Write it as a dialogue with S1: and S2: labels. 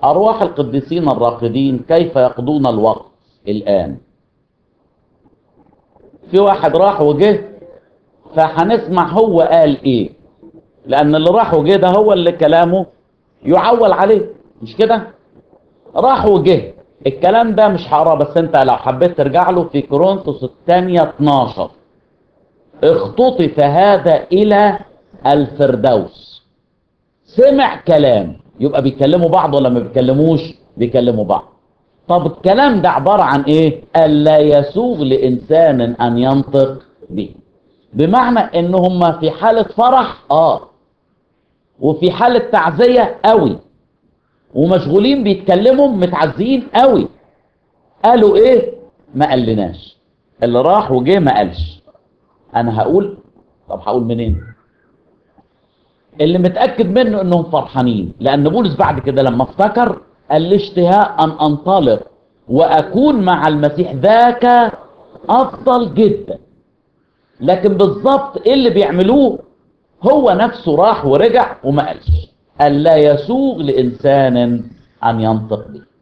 S1: أرواح القديسين الراقدين كيف يقضون الوقت الآن في واحد راح وجه فهنسمع هو قال ايه لان اللي راح وجه ده هو اللي كلامه يعول عليه مش كده راح وجه الكلام ده مش هقراه بس انت لو حبيت ترجع له في كورنثوس الثانية 12 اختطف هذا الى الفردوس سمع كلام يبقى بيكلموا بعض ولا ما بيكلموش بيكلموا بعض طب الكلام ده عبارة عن ايه الا يسوغ لانسان ان ينطق به بمعنى ان هم في حالة فرح اه وفي حالة تعزية قوي ومشغولين بيتكلموا متعزيين قوي قالوا ايه ما قالناش اللي راح وجه ما قالش انا هقول طب هقول منين اللي متأكد منه انهم فرحانين لان بولس بعد كده لما افتكر قال لي اشتهاء ان انطلق واكون مع المسيح ذاك افضل جدا لكن بالظبط ايه اللي بيعملوه هو نفسه راح ورجع وما قالش قال لا يسوغ لانسان ان ينطق به